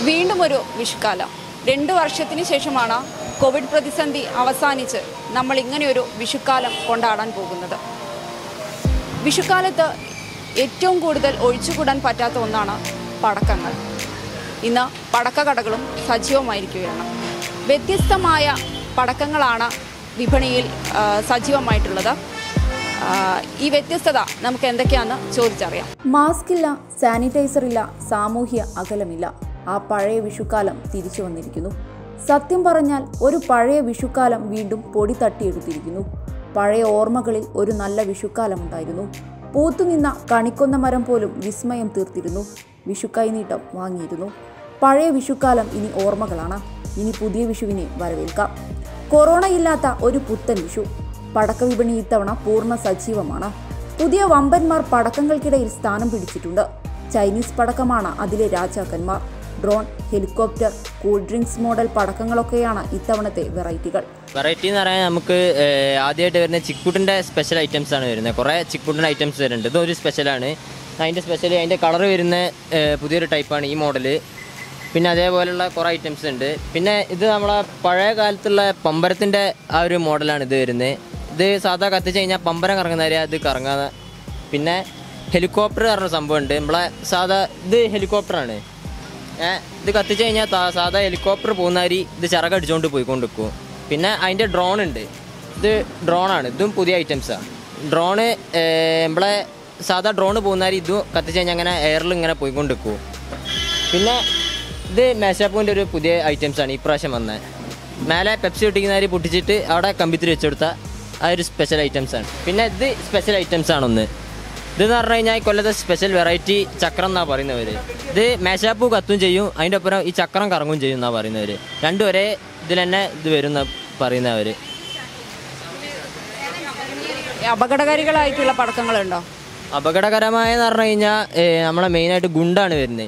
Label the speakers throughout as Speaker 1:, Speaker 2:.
Speaker 1: വീണ്ടും ഒരു വിഷുക്കാലം രണ്ട് വർഷത്തിന് ശേഷമാണ് കോവിഡ് പ്രതിസന്ധി അവസാനിച്ച് നമ്മൾ ഇങ്ങനെയൊരു വിഷുക്കാലം കൊണ്ടാടാൻ പോകുന്നത് വിഷുക്കാലത്ത് ഏറ്റവും കൂടുതൽ ഒഴിച്ചുകൂടാൻ പറ്റാത്ത ഒന്നാണ് പടക്കങ്ങൾ ഇന്ന് പടക്കക്കടകളും സജീവമായിരിക്കുകയാണ് വ്യത്യസ്തമായ പടക്കങ്ങളാണ് വിപണിയിൽ ആ, സജീവമായിട്ടുള്ളത് ആ, ഈ വ്യത്യസ്തത നമുക്ക് എന്തൊക്കെയാണെന്ന് ചോദിച്ചറിയാം
Speaker 2: മാസ്ക് ഇല്ല സാനിറ്റൈസർ ഇല്ല സാമൂഹ്യ അകലമില്ല ആ പഴയ വിഷുക്കാലം തിരിച്ചു വന്നിരിക്കുന്നു സത്യം പറഞ്ഞാൽ ഒരു പഴയ വിഷുക്കാലം വീണ്ടും പൊടി തട്ടിയെടുത്തിരിക്കുന്നു പഴയ ഓർമ്മകളിൽ ഒരു നല്ല വിഷുക്കാലം ഉണ്ടായിരുന്നു പൂത്തുനിന്ന കണിക്കൊന്ന മരം പോലും വിസ്മയം തീർത്തിരുന്നു വിഷുക്കൈനീട്ടം വാങ്ങിയിരുന്നു പഴയ വിഷുക്കാലം ഇനി ഓർമ്മകളാണ് ഇനി പുതിയ വിഷുവിനെ വരവേൽക്കാം കൊറോണ ഇല്ലാത്ത ഒരു പുത്തൻ വിഷു പടക്ക വിപണി ഇത്തവണ പൂർണ്ണ സജീവമാണ് പുതിയ വമ്പന്മാർ പടക്കങ്ങൾക്കിടയിൽ സ്ഥാനം പിടിച്ചിട്ടുണ്ട് ചൈനീസ് പടക്കമാണ് അതിലെ രാജാക്കന്മാർ drone helicopter cool drinks model പടക്കങ്ങളൊക്കെയാണ് ഇത്തവണത്തെ വെറൈറ്റികൾ
Speaker 3: വെറൈറ്റി എന്ന് പറയാൻ നമുക്ക് ഏഹ്, ആദ്യമായിട്ട് വരുന്ന ചിക്കുട്ടിൻ്റെ സ്പെഷ്യൽ ഐറ്റംസ് ആണ് വരുന്നത് കുറേ ചിക്കുട്ടിൻ്റെ ഐറ്റംസ് വരുന്നുണ്ട് ഇതൊരു സ്പെഷ്യലാണ് അതിൻ്റെ സ്പെഷ്യൽ അതിൻ്റെ കളർ വരുന്ന ഏഹ്, പുതിയൊരു ടൈപ്പാണ് ഈ മോഡല് പിന്നെ അതേപോലെയുള്ള കുറേ ഐറ്റംസ് ഉണ്ട് പിന്നെ ഇത് നമ്മളെ പഴയ കാലത്തുള്ള പമ്പരത്തിൻ്റെ ആ ഒരു മോഡലാണ് ഇത് വരുന്നത് ഇത് സാധാ കത്തിച്ച് കഴിഞ്ഞാൽ പമ്പരം കറങ്ങുന്നവരെ അത് കറങ്ങാതെ പിന്നെ ഹെലികോപ്റ്റർ പറഞ്ഞ സംഭവമുണ്ട് നമ്മളെ സാധാ ഇത് ഹെലികോപ്റ്ററാണ് ഏ, ഇത് കത്തിച്ച് കഴിഞ്ഞാൽ താ- സാധാ ഹെലികോപ്റ്റർ പോകുന്നവരി ഇത് ചിറകടിച്ചുകൊണ്ട് പോയിക്കൊണ്ടിരിക്കും പിന്നെ അതിൻ്റെ ഡ്രോൺ ഉണ്ട് ഇത് ഡ്രോണാണ് ഇതും പുതിയ ഐറ്റംസാണ് ഡ്രോണ് നമ്മളെ സാധാ ഡ്രോണ് പോകുന്നവരി ഇതും കത്തിച്ച് കഴിഞ്ഞാൽ അങ്ങനെ എയറിൽ ഇങ്ങനെ പോയിക്കൊണ്ടിരിക്കും പിന്നെ ഇത് മേശാപ്പൂവിൻ്റെ ഒരു പുതിയ ഐറ്റംസാണ് ഇപ്രാവശ്യം വന്നത് മേലെ പെപ്സി ഒട്ടിക്കുന്നവർ പൊട്ടിച്ചിട്ട് അവിടെ കമ്പിത്തിരി വെച്ചെടുത്ത ആ ഒരു സ്പെഷ്യൽ ഐറ്റംസാണ് പിന്നെ ഇത് സ്പെഷ്യൽ ഐറ്റംസാണ് ഒന്ന് ഇതെന്ന് പറഞ്ഞു കഴിഞ്ഞാൽ ഈ കൊല്ലത്തെ സ്പെഷ്യൽ വെറൈറ്റി ചക്രം എന്നാണ് പറയുന്നവർ ഇത് മേശാപ്പൂ കത്തും ചെയ്യും അതിൻ്റെ ഒപ്പം ഈ ചക്രം കറങ്ങും ചെയ്യും എന്നാണ് പറയുന്നവർ രണ്ടും ഒരേ ഇതിൽ തന്നെ ഇത് വരും എന്നാ പറയുന്നവർ
Speaker 1: അപകടകാരികളായിട്ടുള്ള പടക്കങ്ങളുണ്ടോ
Speaker 3: അപകടകരമായെന്ന് പറഞ്ഞു കഴിഞ്ഞാൽ നമ്മളെ മെയിനായിട്ട് ഗുണ്ടാണ് വരുന്നത്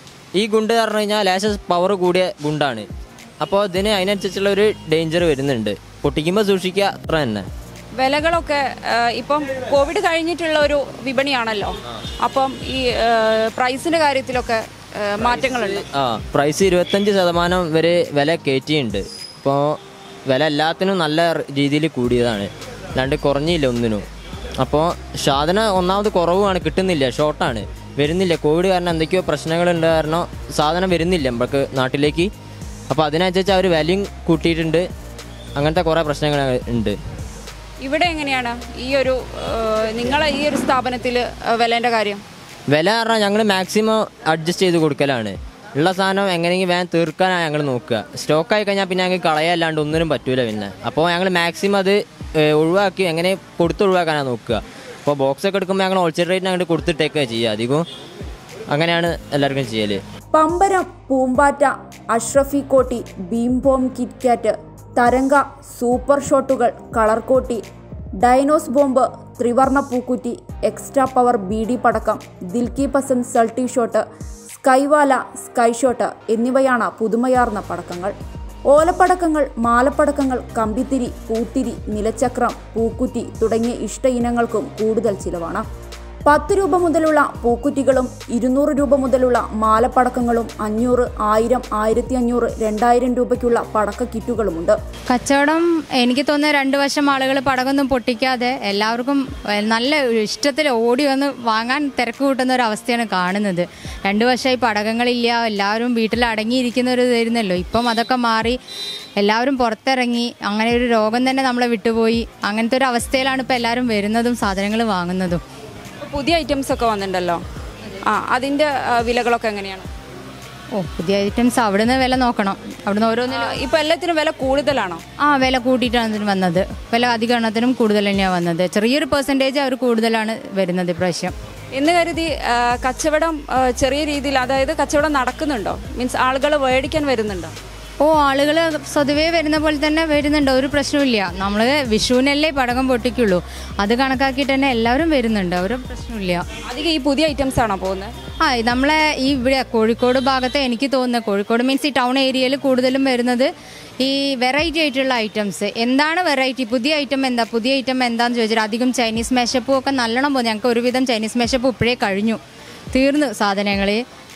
Speaker 3: ഈ ഗുണ്ട് പറഞ്ഞു കഴിഞ്ഞാൽ ലേശം പവർ കൂടിയ ഗുണ്ടാണ് അപ്പോൾ ഇതിന് അതിനനുസരിച്ചുള്ള ഒരു ഡേഞ്ചർ വരുന്നുണ്ട് പൊട്ടിക്കുമ്പോൾ സൂക്ഷിക്കുക അത്ര തന്നെ
Speaker 1: വിലകളൊക്കെ ആ, ഇപ്പം കോവിഡ് കഴിഞ്ഞിട്ടുള്ള ഒരു വിപണിയാണല്ലോ അപ്പം ഈ ആ, പ്രൈസിന്റെ കാര്യത്തിലൊക്കെ ആ, മാറ്റങ്ങളുണ്ട്
Speaker 3: ആ പ്രൈസ് ഇരുപത്തഞ്ച് ശതമാനം വരെ വില കയറ്റിയുണ്ട് അപ്പോൾ വില എല്ലാത്തിനും നല്ല രീതിയിൽ കൂടിയതാണ് അല്ലാണ്ട് കുറഞ്ഞില്ല ഒന്നിനും അപ്പോൾ സാധനം ഒന്നാമത് കുറവാണ് കിട്ടുന്നില്ല ഷോർട്ടാണ് വരുന്നില്ല കോവിഡ് കാരണം എന്തൊക്കെയോ പ്രശ്നങ്ങളുണ്ട് കാരണം സാധനം വരുന്നില്ല നമുക്ക് നാട്ടിലേക്ക് അപ്പോൾ അതിനനുസരിച്ച് അവർ വിലയും കൂട്ടിയിട്ടുണ്ട് അങ്ങനത്തെ കുറേ പ്രശ്നങ്ങൾ ഉണ്ട്
Speaker 1: ഇവിടെ എങ്ങനെയാണ് ഈ ഒരു ആ, നിങ്ങളെ ഈ ഒരു സ്ഥാപനത്തിൽ വിലേന്റെ കാര്യം
Speaker 3: വില പറഞ്ഞാൽ ഞങ്ങൾ മാക്സിമം അഡ്ജസ്റ്റ് ചെയ്ത് കൊടുക്കലാണ് ഉള്ള സാധനം എങ്ങനെയെങ്കിലും വേഗം തീർക്കാനാണ് ഞങ്ങൾ നോക്കുക സ്റ്റോക്ക് ആയി കഴിഞ്ഞാൽ പിന്നെ ഞങ്ങൾക്ക് കളയല്ലാണ്ട് ഒന്നിനും പറ്റൂല പിന്നെ അപ്പോൾ ഞങ്ങൾ മാക്സിമം അത് ഏഹ്, ഒഴിവാക്കി എങ്ങനെ കൊടുത്ത് ഒഴിവാക്കാനാണ് നോക്കുക അപ്പോൾ ബോക്സ് ഒക്കെ എടുക്കുമ്പോൾ ഞങ്ങൾ ഹോൾസെയിൽ റേറ്റിന് അങ്ങോട്ട് കൊടുത്തിട്ടേക്കുക ചെയ്യുക അധികവും അങ്ങനെയാണ് എല്ലാവർക്കും ചെയ്യൽ
Speaker 2: പമ്പരം പൂമ്പാറ്റ അഷ്റഫി കോട്ടി ബീംബോം കിറ്റ്കാറ്റ് തരംഗ സൂപ്പർ ഷോട്ടുകൾ കളർ കോട്ടി ഡൈനോസ് ബോംബ് ത്രിവർണ പൂക്കുറ്റി എക്സ്ട്രാ പവർ ബി ഡി പടക്കം ദിൽക്കി പസന്ദ് സൾട്ടി ഷോട്ട് സ്കൈവാല സ്കൈ ഷോട്ട് എന്നിവയാണ് പുതുമയാർന്ന പടക്കങ്ങൾ ഓലപ്പടക്കങ്ങൾ മാലപ്പടക്കങ്ങൾ കമ്പിത്തിരി പൂത്തിരി നിലച്ചക്രം പൂക്കുറ്റി തുടങ്ങിയ ഇഷ്ട ഇനങ്ങൾക്കും കൂടുതൽ ചിലവാണ് പത്ത് രൂപ മുതലുള്ള പൂക്കുറ്റികളും ഇരുന്നൂറ് രൂപ മുതലുള്ള മാലപ്പടക്കങ്ങളും അഞ്ഞൂറ് ആയിരം ആയിരത്തി അഞ്ഞൂറ് രണ്ടായിരം രൂപയ്ക്കുള്ള പടക്ക കിറ്റുകളുമുണ്ട്
Speaker 4: കച്ചവടം എനിക്ക് തോന്നുന്നത് രണ്ട് വർഷം ആളുകൾ പടകൊന്നും പൊട്ടിക്കാതെ എല്ലാവർക്കും ഏഹ്, നല്ല ഒരു ഇഷ്ടത്തിൽ ഓടി വന്ന് വാങ്ങാൻ തിരക്ക് കൂട്ടുന്ന ഒരു അവസ്ഥയാണ് കാണുന്നത് രണ്ട് വർഷമായി പടകങ്ങളില്ല എല്ലാവരും വീട്ടിൽ അടങ്ങിയിരിക്കുന്ന ഒരു ഇതായിരുന്നല്ലോ ഇപ്പം അതൊക്കെ മാറി എല്ലാവരും പുറത്തിറങ്ങി അങ്ങനെ ഒരു രോഗം തന്നെ നമ്മളെ വിട്ടുപോയി അങ്ങനത്തെ ഒരു അവസ്ഥയിലാണ് ഇപ്പോൾ എല്ലാവരും വരുന്നതും സാധനങ്ങൾ വാങ്ങുന്നതും
Speaker 1: പുതിയ ഐറ്റംസ് ഒക്കെ വന്നിട്ടുണ്ടല്ലോ ആ അതിന്റെ ആ, വിലകളൊക്കെ എങ്ങനെയാണ്
Speaker 4: ഓ പുതിയ ഐറ്റംസ് അവിടുന്ന് വില നോക്കണം അവിടുന്ന് ഓരോന്നിനും
Speaker 1: ആ, ഇപ്പൊ എല്ലാത്തിനും വില കൂടുതലാണോ
Speaker 4: ആ വില കൂട്ടിയിട്ടാണ് ഇതിന് വന്നത് വില അധിക എണ്ണത്തിനും കൂടുതൽ തന്നെയാണ് വന്നത് ചെറിയൊരു പെർസെൻറ്റേജ് അവർ കൂടുതലാണ് വരുന്നത് ഇപ്രാവശ്യം
Speaker 1: എന്ന് കരുതി ആ, കച്ചവടം ആ, ചെറിയ രീതിയിൽ അതായത് കച്ചവടം നടക്കുന്നുണ്ടോ മീൻസ് ആളുകൾ മേടിക്കാൻ വരുന്നുണ്ടോ
Speaker 4: ഓ ആളുകൾ സ്വതവേ വരുന്ന പോലെ തന്നെ വരുന്നുണ്ട് ഒരു പ്രശ്നമില്ല നമ്മൾ വിഷുവിനല്ലേ പടകം പൊട്ടിക്കുള്ളൂ അത് കണക്കാക്കിയിട്ട് തന്നെ എല്ലാവരും വരുന്നുണ്ട് ഒരു പ്രശ്നമില്ല
Speaker 1: അധികം ഈ പുതിയ ഐറ്റംസ് ആണോ പോകുന്നത്
Speaker 4: ആ നമ്മളെ ഈ ഇവിടെ കോഴിക്കോട് ഭാഗത്ത് എനിക്ക് തോന്നുന്നത് കോഴിക്കോട് മീൻസ് ഈ ടൗൺ ഏരിയയിൽ കൂടുതലും വരുന്നത് ഈ വെറൈറ്റി ആയിട്ടുള്ള ഐറ്റംസ് എന്താണ് വെറൈറ്റി പുതിയ ഐറ്റം എന്താ പുതിയ ഐറ്റം എന്താന്ന് ചോദിച്ചാൽ അധികം ചൈനീസ് മേശപ്പും ഒക്കെ നല്ലോണം പോകും ഞങ്ങൾക്ക് ഒരുവിധം ചൈനീസ് മേശപ്പ് ഇപ്പോഴേ കഴിഞ്ഞു തീർന്നു സാധനങ്ങൾ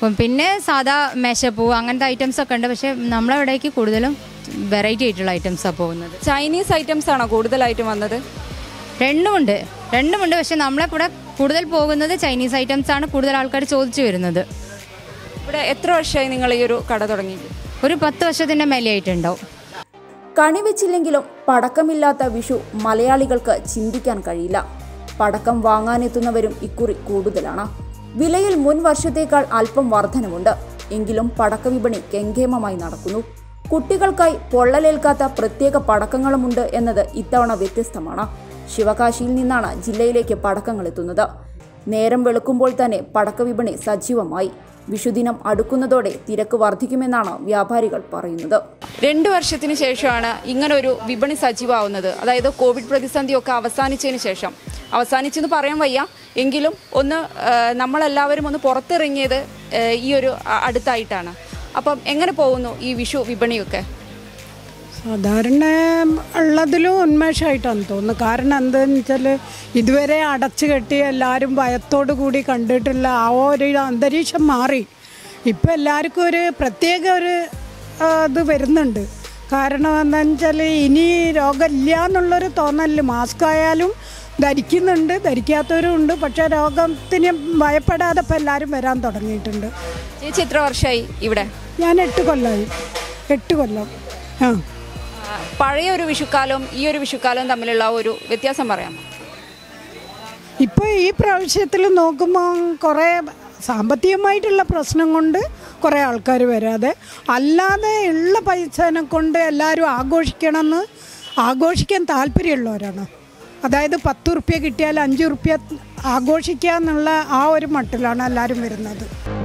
Speaker 4: ഉം, പിന്നെ സാധാ മേശപ്പൂ അങ്ങനത്തെ ഐറ്റംസ് ഒക്കെ ഉണ്ട് പക്ഷേ നമ്മളവിടേക്ക് കൂടുതലും വെറൈറ്റി ആയിട്ടുള്ള ഐറ്റംസാണ് പോകുന്നത്
Speaker 1: ചൈനീസ് ഐറ്റംസ് ആണോ കൂടുതലായിട്ടും വന്നത്
Speaker 4: രണ്ടുമുണ്ട് രണ്ടുമുണ്ട് പക്ഷെ നമ്മളെ കൂടെ കൂടുതൽ പോകുന്നത് ചൈനീസ് ഐറ്റംസ് ആണ് കൂടുതൽ ആൾക്കാർ ചോദിച്ചു വരുന്നത്
Speaker 1: ഇവിടെ എത്ര വർഷമായി നിങ്ങൾ ഈ ഒരു കട തുടങ്ങിയിട്ട്
Speaker 4: ഒരു പത്ത് വർഷത്തിൻ്റെ മേലെയായിട്ടുണ്ടാവും
Speaker 2: കണിവെച്ചില്ലെങ്കിലും പടക്കമില്ലാത്ത വിഷു മലയാളികൾക്ക് ചിന്തിക്കാൻ കഴിയില്ല പടക്കം വാങ്ങാനെത്തുന്നവരും ഇക്കുറി കൂടുതലാണ് വിലയിൽ മുൻ വർഷത്തേക്കാൾ അല്പം വർധനമുണ്ട് എങ്കിലും പടക്ക വിപണി കെങ്കേമമായി നടക്കുന്നു കുട്ടികൾക്കായി പൊള്ളലേൽക്കാത്ത പ്രത്യേക പടക്കങ്ങളുമുണ്ട് എന്നത് ഇത്തവണ വ്യത്യസ്തമാണ് ശിവകാശിയിൽ നിന്നാണ് ജില്ലയിലേക്ക് പടക്കങ്ങൾ എത്തുന്നത് നേരം വെളുക്കുമ്പോൾ തന്നെ പടക്ക വിപണി സജീവമായി വിഷുദിനം അടുക്കുന്നതോടെ തിരക്ക് വർദ്ധിക്കുമെന്നാണ് വ്യാപാരികൾ പറയുന്നത്
Speaker 1: രണ്ട് വർഷത്തിന് ശേഷമാണ് ഇങ്ങനെ ഒരു വിപണി സജീവമാവുന്നത് അതായത് കോവിഡ് പ്രതിസന്ധിയൊക്കെ അവസാനിച്ചതിന് ശേഷം അവസാനിച്ചെന്ന് പറയാൻ വയ്യ എങ്കിലും ഒന്ന് ആ, നമ്മളെല്ലാവരും ഒന്ന് പുറത്തിറങ്ങിയത് ആ, ഈ ഒരു അ- അടുത്തായിട്ടാണ് അപ്പം എങ്ങനെ പോകുന്നു ഈ വിഷു വിപണിയൊക്കെ
Speaker 5: സാധാരണ ഉള്ളതിലും ഉന്മേഷമായിട്ടാണ് തോന്നുന്നത് കാരണം എന്താണെന്ന് വെച്ചാൽ ഇതുവരെ അടച്ചു കെട്ടി എല്ലാവരും ഭയത്തോടു കൂടി കണ്ടിട്ടുള്ള ആ ഒരു അന്തരീക്ഷം മാറി ഇപ്പം എല്ലാവർക്കും ഒരു പ്രത്യേക ഒരു ആ, ഇത് വരുന്നുണ്ട് കാരണം എന്താണെന്ന് വെച്ചാൽ ഇനി രോഗമില്ല എന്നുള്ളൊരു തോന്നല് മാസ്ക് ആയാലും ധരിക്കുന്നുണ്ട് ധരിക്കാത്തവരും ഉണ്ട് പക്ഷേ രോഗത്തിന് ഭയപ്പെടാതെ ഇപ്പം എല്ലാവരും വരാൻ തുടങ്ങിയിട്ടുണ്ട്
Speaker 1: ചേച്ചി എത്ര വർഷമായി ഇവിടെ
Speaker 5: ഞാൻ എട്ട് കൊല്ലമായി എട്ട് കൊല്ലം ആ
Speaker 1: ആ, പഴയ ഒരു വിഷുക്കാലവും ഈ ഒരു വിഷുക്കാലവും തമ്മിലുള്ള ഒരു വ്യത്യാസം പറയാമോ
Speaker 5: ഇപ്പോൾ ഈ പ്രാവശ്യത്തിൽ നോക്കുമ്പോൾ കുറേ സാമ്പത്തികമായിട്ടുള്ള പ്രശ്നം കൊണ്ട് കുറേ ആൾക്കാർ വരാതെ അല്ലാതെ ഉള്ള പൈസനെ കൊണ്ട് എല്ലാവരും ആഘോഷിക്കണമെന്ന് ആഘോഷിക്കാൻ താല്പര്യമുള്ളവരാണ് അതായത് പത്ത് റുപ്യ കിട്ടിയാൽ അഞ്ച് റുപ്യ ആഘോഷിക്കുക എന്നുള്ള ആ ഒരു മട്ടിലാണ് എല്ലാവരും വരുന്നത്